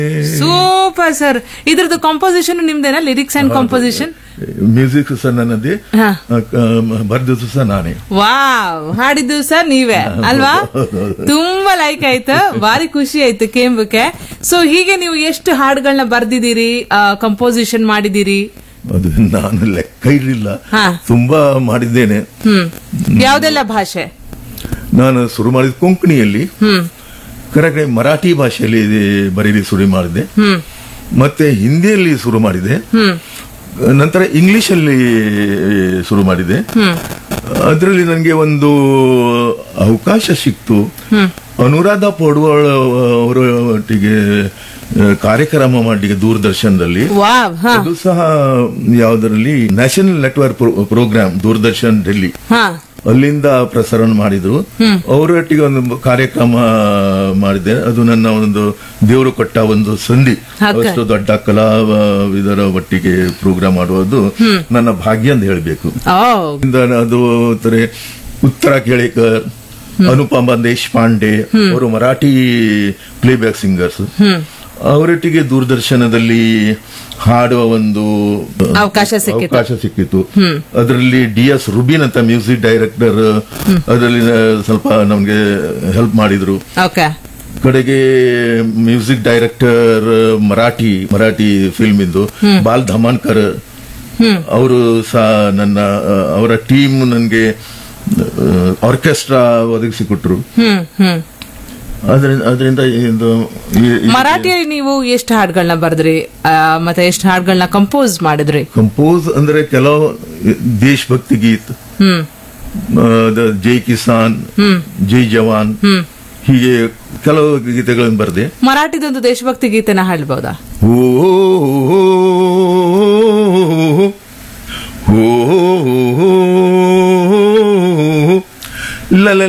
Super sir ಇದ್ರದ್ದು composition ನಿಮ್ದೇನಾ lyrics and composition music ಸಹ ನನ್ನದೇ ಹಾ. ಬರ್ದಿದ್ದು ಸಹ ನಾನೇ ವಾವ್ ಹಾಡಿದ್ದು ಸರ್ ನೀವೇ ಅಲ್ವಾ ತುಂಬಾ ಲೈಕ್ ಆಯ್ತು ಭಾರಿ ಖುಷಿ ಆಯ್ತು ಕೇಂಬಕ್ಕೆ ಸೊ ಹೀಗೆ ನೀವು ಎಷ್ಟು ಹಾಡುಗಳನ್ನ ಬರ್ದಿದ್ದೀರಿ ಕಂಪೋಸಿಷನ್ ಮಾಡಿದ್ದೀರಿ ಅದು ನಾನು ಲೆಕ್ಕ ಇರಲಿಲ್ಲ ಹಾ. ತುಂಬಾ ಮಾಡಿದ್ದೇನೆ ಹ್ಮ್ ಯಾವ್ದೆಲ್ಲ ಭಾಷೆ ನಾನು ಶುರು ಮಾಡಿದ ಕೊಂಕಣಿಯಲ್ಲಿ ಹ್ಮ್ ಕರೆಕ್ಟ್ ಮರಾಠಿ ಭಾಷೆಯಲ್ಲಿ ಬರೀಲಿ ಶುರು ಮಾಡಿದೆ ಹ್ಮ್ ಮತ್ತೆ ಹಿಂದಿಯಲ್ಲಿ ಶುರು ಮಾಡಿದೆ ಹ್ಮ್ ನಂತರ ಇಂಗ್ಲಿಷ್ ಅಲ್ಲಿ ಶುರು ಮಾಡಿದೆ ಹ್ಮ್ ಅದರಲ್ಲಿ ನನಗೆ ಒಂದು ಅವಕಾಶ ಸಿಕ್ತು ಅನುರಾಧ ಪೌಡ್ವಾಳ್ ಅವರ ಒಟ್ಟಿಗೆ ಆ, ಕಾರ್ಯಕ್ರಮ ಮಾಡಲಿಕ್ಕೆ ದೂರದರ್ಶನದಲ್ಲಿ ವಾವ್ ಹಾ ಅದು ಸಹ ಯಾವುದರಲ್ಲಿ national network program Doordarshan Delhi ಹಾ ಅಲ್ಲಿಂದ ಪ್ರಸಾರ ಮಾಡಿದ್ರು ಅವರೊಟ್ಟಿಗೆ ಒಂದು ಕಾರ್ಯಕ್ರಮ ಮಾಡಿದೆ ಅದು ನನ್ನ ಒಂದು ದೇವರು ಕೊಟ್ಟ ಒಂದು ಸಂಧಿ Okay. ಅಷ್ಟು ದೊಡ್ಡ ಕಲಾವಿದರ ಒಟ್ಟಿಗೆ ಪ್ರೋಗ್ರಾಮ್ ಮಾಡುವುದು ನನ್ನ ಭಾಗ್ಯ ಅಂತ ಹೇಳಬೇಕು ಓ ಅದು ತರ ಉತ್ತರ ಕೇಳಿಕರ್ ಅನುಪಮ ದೇಶಪಾಂಡೆ ಅವರು ಮರಾಠಿ ಪ್ಲೇಬ್ಯಾಕ್ ಸಿಂಗರ್ಸ್ ಅವರೊಟ್ಟಿಗೆ ದೂರದರ್ಶನದಲ್ಲಿ ಹಾಡುವ ಒಂದು ಅವಕಾಶ ಸಿಕ್ಕಿತು. ಅವಕಾಶ ಸಿಕ್ಕಿತು ಅದರಲ್ಲಿ ಡಿ ಎಸ್ ರುಬಿನ್ ಅಂತ ಮ್ಯೂಸಿಕ್ ಡೈರೆಕ್ಟರ್ ಅದರಲ್ಲಿ ಸ್ವಲ್ಪ ನಮ್ಗೆ ಹೆಲ್ಪ್ ಮಾಡಿದ್ರು ಓಕೆ ಕಡೆಗೆ music director Marathi Marathi film ಇಂದು ಬಾಲ್ ಧಮಾನ್ಕರ್ ಅವರು ಸಹ ನನ್ನ ಆ, ಅವರ ಟೀಮ್ ನನಗೆ ಆರ್ಕೆಸ್ಟ್ರಾ ಒದಗಿಸಿಕೊಟ್ರು ಹ್ಮ್ ಹ್ಮ್ ಅದರಿಂದ ಅದರಿಂದ ಇದು ಈ- ಈ- ಮರಾಠಿಯಲ್ಲಿ ನೀವು ಎಷ್ಟು ಹಾಡುಗಳನ್ನ ಬರ್ದ್ರಿ ಆ, ಮತ್ತೆ ಎಷ್ಟು ಹಾಡುಗಳನ್ನ ಕಂಪೋಸ್ ಮಾಡಿದ್ರಿ ಕಂಪೋಸ್ ಅಂದ್ರೆ ಕೆಲವು ದೇಶಭಕ್ತಿ ಗೀತ್ ಹ್ಮ್ ಆ, ದ- ಜೈ ಕಿಸಾನ್ ಜೈ ಜವಾನ್ ಹೀಗೆ ಕೆಲವು ಗೀತೆಗಳನ್ನು ಬರೆದೆ ಮರಾಠಿದೊಂದು ದೇಶಭಕ್ತಿ ಗೀತೆನ ಹಾಡ್ಬೋದಾ ಓ ಓ ಲ ಲ